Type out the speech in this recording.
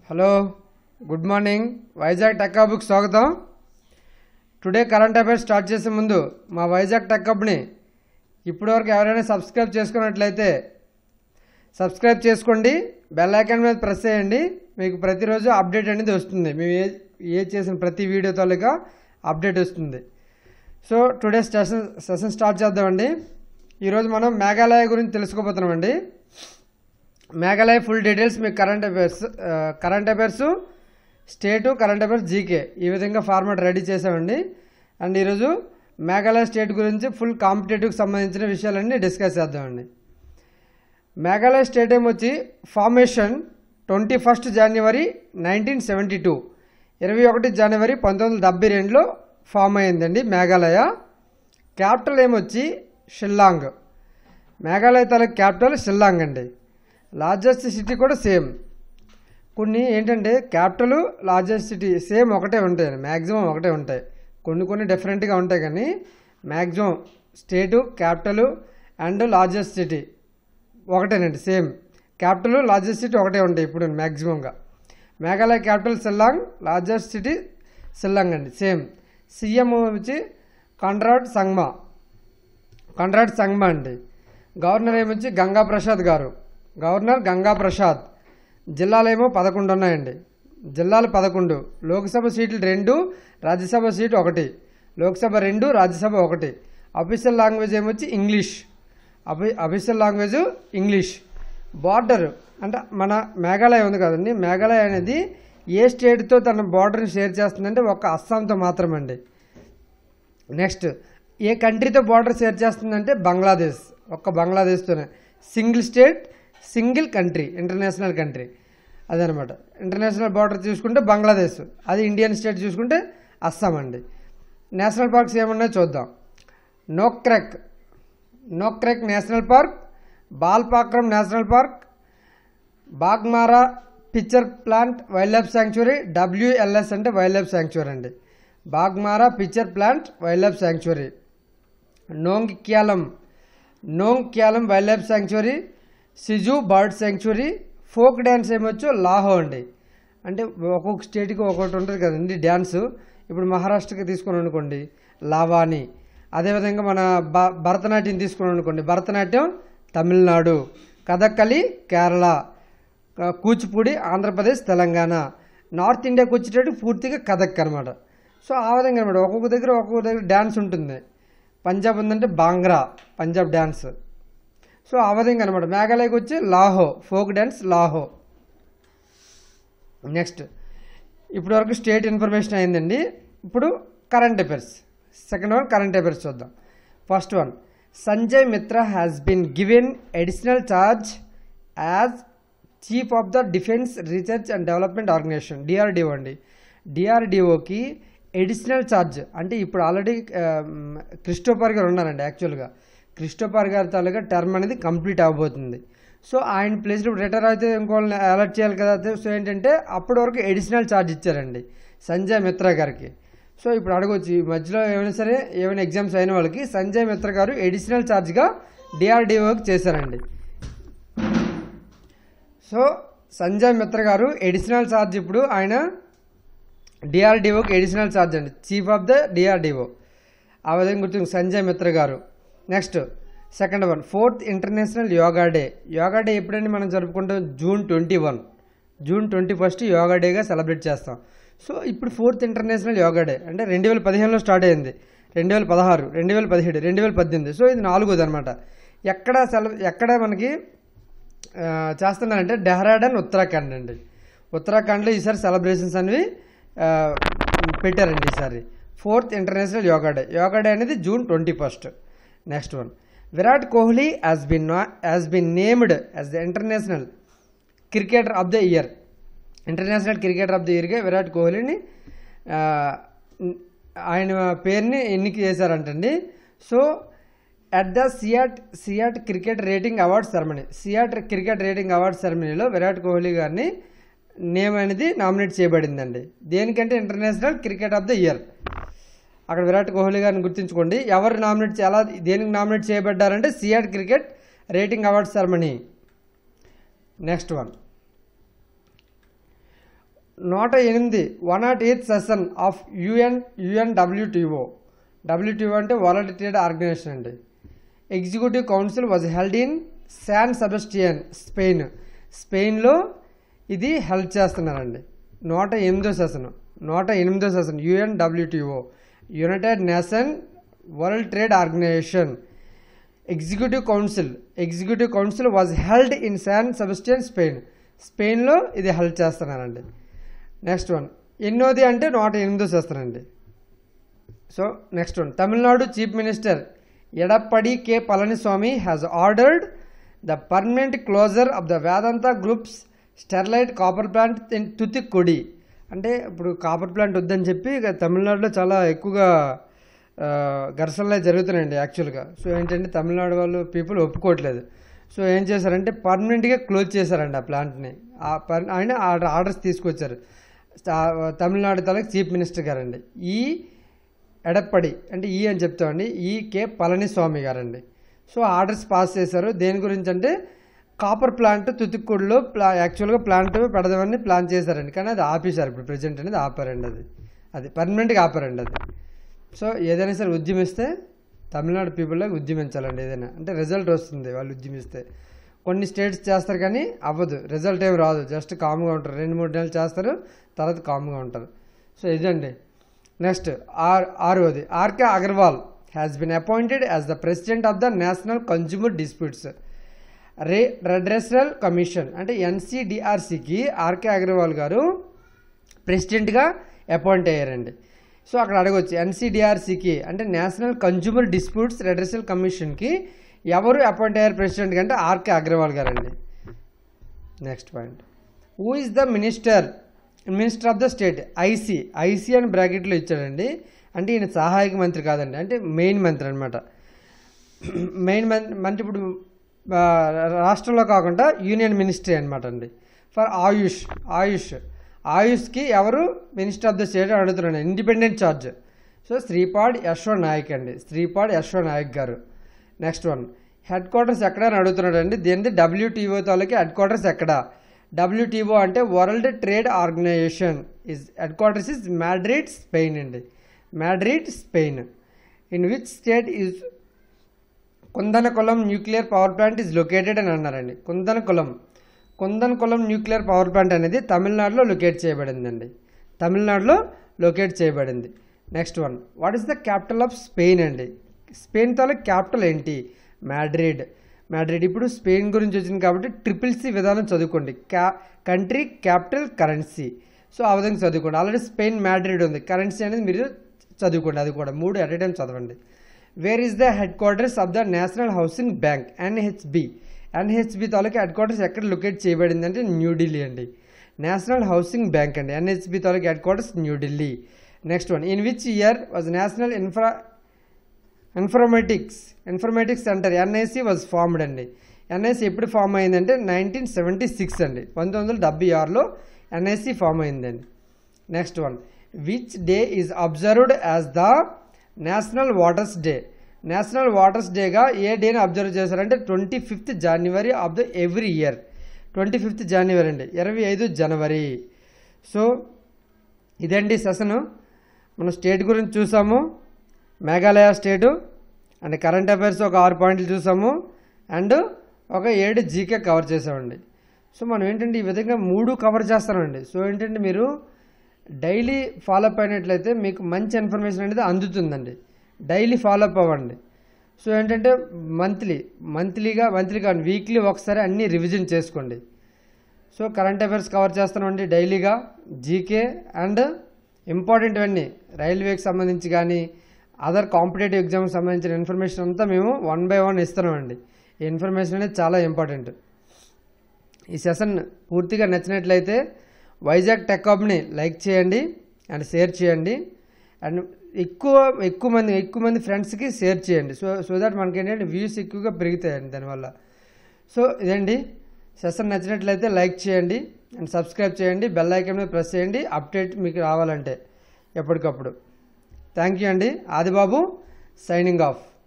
hello good morning Vizag tech హబ్కి స్వాగతం today current affairs start చేసే ముందు మా వైజాగ్ టెక్ హబ్ని ఇప్పటివరకు ఎవరైనా సబ్స్క్రైబ్ చేసుకున్నట్లయితే సబ్స్క్రైబ్ చేసుకోండి బెల్ ఐకాన్ మీద ప్రెస్ చేయండి మీకు ప్రతిరోజు అప్డేట్ అనేది వస్తుంది మేము ఏ ఏ చేసిన ప్రతి వీడియో తాలూకా అప్డేట్ వస్తుంది so today session session start చేద్దామండి ఈరోజు మనం మేఘాలయ గురించి తెలుసుకోబోతున్నామండి మేఘాలయ ఫుల్ డీటెయిల్స్ మీకు current affairs current affairs state current affairs GK ఈ విధంగా ఫార్మాట్ రెడీ చేసామండి అండ్ ఈరోజు మేఘాలయ స్టేట్ గురించి ఫుల్ కాంపిటేటివ్కి సంబంధించిన విషయాలన్నీ డిస్కస్ చేద్దామండి మేఘాలయ స్టేట్ ఏం వచ్చి formation twenty first January nineteen seventy two ఇరవై ఒకటి జనవరి పంతొమ్మిది వందల డెబ్బై రెండులో ఫామ్ అయిందండి మేఘాలయ క్యాపిటల్ ఏమొచ్చి షిల్లాంగ్ మేఘాలయ తాలూకు క్యాపిటల్ షిల్లాంగ్ అండి లార్జెస్ట్ సిటీ కూడా సేమ్ కొన్ని ఏంటంటే క్యాపిటల్ లార్జెస్ట్ సిటీ సేమ్ ఒకటే ఉంటాయి మ్యాక్సిమం ఒకటే ఉంటాయి కొన్ని కొన్ని డిఫరెంట్గా ఉంటాయి కానీ maximum state capital and largest city ఒకటేనండి సేమ్ క్యాపిటల్ లార్జెస్ట్ సిటీ ఒకటే ఉంటాయి ఇప్పుడు మ్యాక్సిమంగా Meghalaya capital Shillong largest city Shillong అండి సేమ్ సీఎం వచ్చి కండ్రాడ్ సంగ్మా కండ్రాడ్ సంగ్మా అండి గవర్నర్ ఏమొచ్చి గంగా ప్రసాద్ గారు గవర్నర్ గంగా ప్రసాద్ జిల్లాలు ఏమో పదకొండు ఉన్నాయండి జిల్లాలు పదకొండు లోక్సభ సీట్లు రెండు రాజ్యసభ సీటు ఒకటి లోక్సభ రెండు రాజ్యసభ ఒకటి అఫీషియల్ లాంగ్వేజ్ ఏమొచ్చి ఇంగ్లీష్ అఫీ అఫీషియల్ లాంగ్వేజ్ ఇంగ్లీష్ బార్డర్ అంటే మన మేఘాలయ ఉంది కదండి మేఘాలయ అనేది ఏ స్టేట్తో తన బార్డర్ని షేర్ చేస్తుందంటే ఒక అస్సాంతో మాత్రమండి నెక్స్ట్ ఏ కంట్రీతో బార్డర్ షేర్ చేస్తుందంటే బంగ్లాదేశ్ ఒక్క బంగ్లాదేశ్తోనే single state single country international country అదనమాట ఇంటర్నేషనల్ బార్డర్ చూసుకుంటే బంగ్లాదేశ్ అది ఇండియన్ స్టేట్ చూసుకుంటే అస్సాం అండి నేషనల్ పార్క్స్ ఏమున్నాయో చూద్దాం Nokrek Nokrek national park Balpakram national park Baghmara pitcher plant wildlife sanctuary WLS అంటే వైల్డ్ లైఫ్ శాంక్చురీ అండి Baghmara pitcher plant wildlife sanctuary Nongkhyllem Nongkhyllem wildlife sanctuary Siju bird sanctuary folk dance ఏమొచ్చు లాహో అండి అంటే ఒక్కొక్క స్టేట్కి ఒక్కొక్కటి ఉంటుంది కదండి డ్యాన్స్ ఇప్పుడు మహారాష్ట్రకి తీసుకుని అనుకోండి లావాని అదేవిధంగా మన భ భరతనాట్యం తీసుకుని అనుకోండి భరతనాట్యం తమిళనాడు కథక్కలి కేరళ కూచిపూడి ఆంధ్రప్రదేశ్ తెలంగాణ నార్త్ ఇండియాకి వచ్చేటట్టు పూర్తిగా కథక్ అనమాట సో ఆ విధంగా అనమాట ఒక్కొక్క దగ్గర ఒక్కొక్క దగ్గర డ్యాన్స్ ఉంటుంది పంజాబ్ ఉందంటే బాంగ్రా పంజాబ్ డ్యాన్స్ సో ఆ విధంగా అనమాట మేఘాలయకి వచ్చి Laho folk dance Laho next ఇప్పటి వరకు స్టేట్ ఇన్ఫర్మేషన్ అయిందండి ఇప్పుడు current affairs second one current affairs చూద్దాం first one Sanjay Mitra has been given additional charge as chief of the defence research and development organisation DRDO అండి డిఆర్డిఓకి ఎడిషనల్ ఛార్జ్ అంటే ఇప్పుడు ఆల్రెడీ క్రిస్టోఫర్ గారు ఉన్నారండి యాక్చువల్గా క్రిస్టోఫర్ గారి తాలూకా టర్మ్ అనేది కంప్లీట్ అవబోతుంది సో ఆయన ప్లేస్ ఇప్పుడు రిటైర్ అయితే ఇంకోళ్ళని అలర్ట్ చేయాలి కదా సో ఏంటంటే అప్పటి వరకు ఎడిషనల్ ఛార్జ్ ఇచ్చారండి సంజయ్ మిత్రా గారికి సో ఇప్పుడు అడగొచ్చు ఈ మధ్యలో ఏమైనా సరే ఏమైనా ఎగ్జామ్స్ అయిన వాళ్ళకి సంజయ్ మిత్ర గారు ఎడిషనల్ ఛార్జ్గా డిఆర్డిఓకి చేశారండి సో సంజయ్ మిత్ర గారు ఎడిషనల్ ఛార్జ్ ఇప్పుడు ఆయన డిఆర్డిఓకి ఎడిషనల్ ఛార్జ్ అండి చీఫ్ ఆఫ్ ద డిఆర్డిఓ ఆ విధంగా గుర్తు సంజయ్ మిత్ర గారు next second one fourth international yoga day yoga day ఎప్పుడండి మనం జరుపుకుంటాం June twenty one June twenty first yoga డేగా సెలబ్రేట్ చేస్తాం సో ఇప్పుడు ఫోర్త్ ఇంటర్నేషనల్ యోగా డే అంటే రెండు వేల పదిహేనులో స్టార్ట్ అయింది రెండు వేల పదహారు రెండు వేల పదిహేడు రెండు వేల పద్దెనిమిది సో ఇది నాలుగోది అనమాట ఎక్కడ సెల ఎక్కడ మనకి చేస్తున్నారంటే డెహ్రాడన్ ఉత్తరాఖండ్ అండి ఉత్తరాఖండ్లో ఈసారి సెలబ్రేషన్స్ అనేవి పెట్టారండి ఈసారి fourth international yoga day yoga day అనేది June twenty first next one Virat Kohli has been has been named as the international cricketer of the year international cricketer of the ఇయర్గా విరాట్ కోహ్లీని ఆయన పేరుని ఎన్నిక చేశారంటండి so at the CEAT CEAT cricket rating award ceremony CEAT cricket rating award సెరమనీలో విరాట్ కోహ్లీ గారిని name అనేది nominate చేయబడిందండి దేనికంటే international cricket of the year అక్కడ విరాట్ కోహ్లీ గారిని గుర్తుంచుకోండి ఎవరు నామినేట్ ఎలా దేనికి నామినేట్ చేయబడ్డారంటే CEAT cricket rating award ceremony next one నూట ఎనిమిది one nought eighth session of UN UNWTO WTO అంటే వరల్డ్ ట్రేడ్ ఆర్గనైజేషన్ అండి executive council was held in San Sebastian Spain స్పెయిన్లో ఇది హెల్ప్ చేస్తున్నారండి నూట ఎనిమిదో సెషన్ నూట ఎనిమిదో session UNWTO united nation world trade organisation executive council executive council was held in San Sebastian Spain స్పెయిన్లో ఇది హెల్ప్ చేస్తున్నారండి నెక్స్ట్ వన్ ఎన్నోది అంటే నూట ఎనిమిదో చేస్తానండి so next one Tamil Nadu chief minister Edappadi K Palaniswami has ordered the permanent closure of the Vedanta groups Sterlite copper plant in Thoothukudi అంటే ఇప్పుడు copper plant వద్దని చెప్పి ఇక తమిళనాడులో చాలా ఎక్కువగా ఆ, ఘర్షణలు అయితే జరుగుతున్నాయండి యాక్చువల్గా సో ఏంటంటే తమిళనాడు వాళ్ళు పీపుల్ ఒప్పుకోవట్లేదు సో ఏం చేశారంటే పర్మనెంట్గా క్లోజ్ చేశారండి ఆ ప్లాంట్ని ఆ పర్ ఆయన ఆర్డర్ ఆర్డర్స్ తీసుకొచ్చారు తా- తమిళనాడు తాలూకు చీఫ్ మినిస్టర్ గారండి ఈ ఎడప్పడి అంటే ఈ అని చెప్తామండి ఈ కె పళనిస్వామి గారండి సో ఆర్డర్స్ పాస్ చేశారు దేని గురించి అంటే కాపర్ ప్లాంట్ తుతుక్కుడిలో ప్లా యాక్చువల్గా ప్లాంట్ పెడదామని ప్లాన్ చేశారండి కానీ అది ఆపేశారు ఇప్పుడు ప్రజెంట్ అనేది ఆపారండి అది అది పర్మనెంట్గా ఆపారండి అది సో ఏదైనా సరే ఉద్యమిస్తే తమిళనాడు పీపుల్లోకి ఉద్యమించాలండి ఏదైనా అంటే రిజల్ట్ వస్తుంది వాళ్ళు ఉద్యమిస్తే కొన్ని స్టేట్స్ చేస్తారు కానీ అవ్వదు రిజల్ట్ ఏం రాదు జస్ట్ కామ్గా ఉంటారు రెండు మూడు నెలలు చేస్తారు తర్వాత కామ్గా ఉంటారు సో ఇదండి నెక్స్ట్ ఆర్ ఆరోది RK Agarwal has been appointed as the president of the national consumer disputes re redressal commission అంటే ఎన్సిడిఆర్సికి ఆర్కే అగర్వాల్ గారు ప్రెసిడెంట్గా అపాయింట్ అయ్యారండి సో అక్కడ అడగొచ్చు ఎన్సిడిఆర్సికి అంటే నేషనల్ కన్జ్యూమర్ డిస్ప్యూట్స్ రెడ్రెసల్ కమిషన్కి ఎవరు అపాయింట్ అయ్యారు ప్రెసిడెంట్గా అంటే ఆర్కే అగ్రవాల్ గారండి next point who is the minister minister of the state IC IC అని బ్రాకెట్లో ఇచ్చాడండి అంటే ఈయన సహాయక మంత్రి కాదండి అంటే మెయిన్ మంత్రి అనమాట మెయిన్ మంత్రి ఇప్పుడు ఆ, రాష్ట్రంలో కాకుండా యూనియన్ మినిస్ట్రీ అనమాట అండి ఫర్ ఆయుష్ ఆయుష్ ఆయుష్కి ఎవరు మినిస్టర్ ఆఫ్ ద స్టేట్ అని అడుగుతున్నాడు independent charge so Shripad Yesso Naik అండి శ్రీపాడ్ యశ్వ నాయక్ గారు నెక్స్ట్ వన్ హెడ్ క్వార్టర్స్ ఎక్కడ అని అడుగుతున్నాడు అండి దీనిది డబ్ల్యూటీఓ తాలూకి హెడ్ క్వార్టర్స్ ఎక్కడ డబ్ల్యూటీఓ అంటే world trade organisation is headquarters is Madrid Spain అండి Madrid Spain in which state is Kudankulam nuclear power plant is located అని అన్నారండి Kudankulam Kudankulam nuclear power plant అనేది తమిళనాడులో లొకేట్ చేయబడిందండి తమిళనాడులో లొకేట్ చేయబడింది next one what is the capital of Spain అండి Spain తాలూకు క్యాపిటల్ ఏంటి మ్యాడ్రిడ్ మ్యాడ్రిడ్ ఇప్పుడు స్పెయిన్ గురించి వచ్చింది కాబట్టి ట్రిపుల్ సి విధానం చదువుకోండి క్యా కంట్రీ క్యాపిటల్ కరెన్సీ సో ఆ విధంగా చదువుకోండి ఆల్రెడీ స్పెయిన్ మ్యాడ్రిడ్ ఉంది కరెన్సీ అనేది మీరు చదువుకోండి అది కూడా మూడు ఎట్ టైం చదవండి where is the headquarters of the national housing bank NHB NHB తాలూకా హెడ్ క్వార్టర్స్ ఎక్కడ లొకేట్ చేయబడింది అంటే న్యూఢిల్లీ అండి నేషనల్ హౌసింగ్ బ్యాంక్ అండి ఎన్హెచ్బి తాలూకా headquarters New Delhi next one in which year was national infra informatics informatics centre NIC was formed అండి NIC ఎప్పుడు form అయిందంటే నైన్టీన్ సెవెంటీ సిక్స్ అండి పంతొమ్మిది వందల డెబ్బై ఆరులో ఎన్ఐసి ఫామ్ అయిందండి next one which day is observed as the national waters day national waters డేగా ఏ డేని అబ్జర్వ్ చేశారంటే twenty fifth January of the every year twenty fifth January అండి ఇరవై ఐదు జనవరి సో ఇదండి సెషను మనం స్టేట్ గురించి చూసాము Meghalaya state and current affairs ఒక ఆరు పాయింట్లు చూసాము అండ్ ఒక ఏడు జీకే కవర్ చేసామండి సో మనం ఏంటంటే ఈ విధంగా మూడు కవర్ చేస్తామండి సో ఏంటంటే మీరు డైలీ ఫాలో అప్ అయినట్లయితే మీకు మంచి ఇన్ఫర్మేషన్ అనేది అందుతుందండి డైలీ ఫాలో అప్ అవ్వండి సో ఏంటంటే మంత్లీ మంత్లీగా మంత్లీ కాదు వీక్లీ ఒకసారి అన్నీ రివిజన్ చేసుకోండి సో కరెంట్ అఫైర్స్ కవర్ చేస్తామండి డైలీగా జీకే అండ్ ఇంపార్టెంట్ అన్నీ రైల్వేకి సంబంధించి కానీ అదర్ కాంపిటేటివ్ ఎగ్జామ్కి సంబంధించిన ఇన్ఫర్మేషన్ అంతా మేము వన్ బై వన్ ఇస్తున్నామండి ఈ ఇన్ఫర్మేషన్ అనేది చాలా ఇంపార్టెంట్ ఈ సెషన్ పూర్తిగా నచ్చినట్లయితే వైజాగ్ టెక్ హబ్ని లైక్ చేయండి అండ్ షేర్ చేయండి అండ్ ఎక్కువ ఎక్కువ మంది ఎక్కువ మంది ఫ్రెండ్స్కి షేర్ చేయండి సో సో దట్ మనకి ఏంటంటే వ్యూస్ ఎక్కువగా పెరుగుతాయండి దానివల్ల సో ఇదండి సెషన్ నచ్చినట్లయితే లైక్ చేయండి అండ్ సబ్స్క్రైబ్ చేయండి బెల్ ఐకాన్ మీద ప్రెస్ చేయండి అప్డేట్ మీకు రావాలంటే ఎప్పటికప్పుడు థ్యాంక్ యూ అండి ఆదిబాబు సైనింగ్ ఆఫ్